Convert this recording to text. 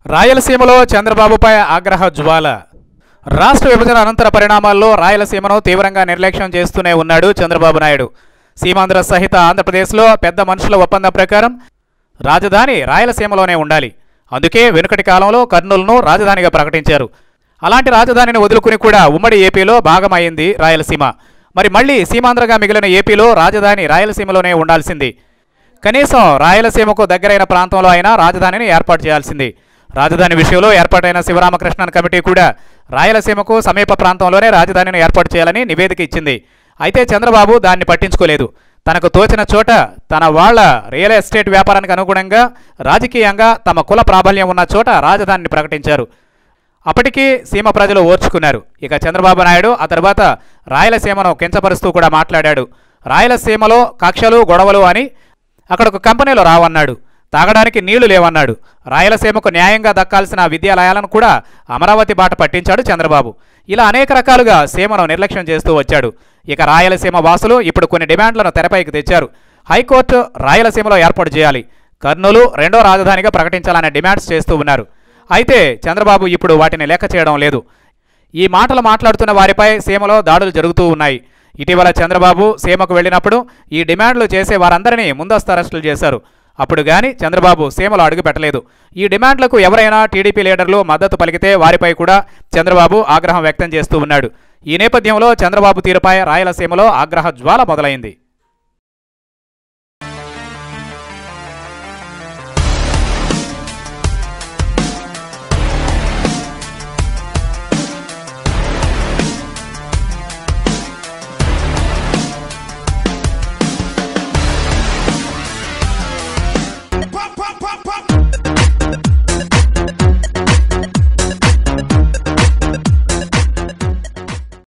రాయలసీమలో చంద్రబాబుపై ఆగ్రహ జ్వాల రాష్ట్ర విభజన అనంతర పరిణామాల్లో రాయలసీమను తీవ్రంగా నిర్లక్ష్యం చేస్తూనే ఉన్నాడు చంద్రబాబు నాయుడు సీమాంధ్ర సహిత ఆంధ్రప్రదేశ్లో పెద్ద మనుషుల ఒప్పందం ప్రకారం రాజధాని రాయలసీమలోనే ఉండాలి అందుకే వెనుకటి కాలంలో కర్నూలును రాజధానిగా ప్రకటించారు అలాంటి రాజధానిని వదులుకుని కూడా ఉమ్మడి ఏపీలో భాగమైంది రాయలసీమ మరి మళ్ళీ సీమాంధ్రగా మిగిలిన ఏపీలో రాజధాని రాయలసీమలోనే ఉండాల్సింది కనీసం రాయలసీమకు దగ్గరైన ప్రాంతంలో అయినా రాజధానిని ఏర్పాటు చేయాల్సింది రాజధాని విషయంలో ఏర్పాటైన శివరామకృష్ణన్ కమిటీ కూడా రాయలసీమకు సమీప ప్రాంతంలోనే రాజధానిని ఏర్పాటు చేయాలని నివేదిక ఇచ్చింది అయితే చంద్రబాబు దాన్ని పట్టించుకోలేదు తనకు తోచిన చోట తన వాళ్ళ రియల్ ఎస్టేట్ వ్యాపారానికి అనుగుణంగా రాజకీయంగా తమ కుల ప్రాబల్యం ఉన్న చోట రాజధానిని ప్రకటించారు అప్పటికీ సీమ ప్రజలు ఓర్చుకున్నారు ఇక చంద్రబాబు నాయుడు ఆ తర్వాత రాయలసీమను కించపరుస్తూ కూడా మాట్లాడాడు రాయలసీమలో కక్షలు గొడవలు అని అక్కడ ఒక కంపెనీలు రావన్నాడు తాగడానికి నీళ్లు లేవన్నాడు రాయలసీమకు న్యాయంగా దక్కాల్సిన విద్యాలయాలను కూడా అమరావతి బాట పట్టించాడు చంద్రబాబు ఇలా అనేక రకాలుగా సీమను నిర్లక్ష్యం చేస్తూ వచ్చాడు ఇక రాయలసీమ వాసులు ఇప్పుడు కొన్ని డిమాండ్లను తెరపైకి తెచ్చారు హైకోర్టు రాయలసీమలో ఏర్పాటు చేయాలి కర్నూలు రెండో రాజధానిగా ప్రకటించాలనే డిమాండ్స్ చేస్తూ ఉన్నారు అయితే చంద్రబాబు ఇప్పుడు వాటిని లెక్క చేయడం లేదు ఈ మాటలు మాట్లాడుతున్న వారిపై సీమలో దాడులు జరుగుతూ ఉన్నాయి ఇటీవల చంద్రబాబు సీమకు వెళ్ళినప్పుడు ఈ డిమాండ్లు చేసే వారందరినీ ముందస్తు అరెస్టులు చేశారు అప్పుడు గాని చంద్రబాబు సీమలో అడుగు పెట్టలేదు ఈ డిమాండ్లకు ఎవరైనా టీడీపీ లీడర్లు మద్దతు పలికితే వారిపై కూడా చంద్రబాబు ఆగ్రహం వ్యక్తం చేస్తూ ఉన్నాడు ఈ నేపథ్యంలో చంద్రబాబు తీరుపై రాయలసీమలో ఆగ్రహ జ్వాల మొదలైంది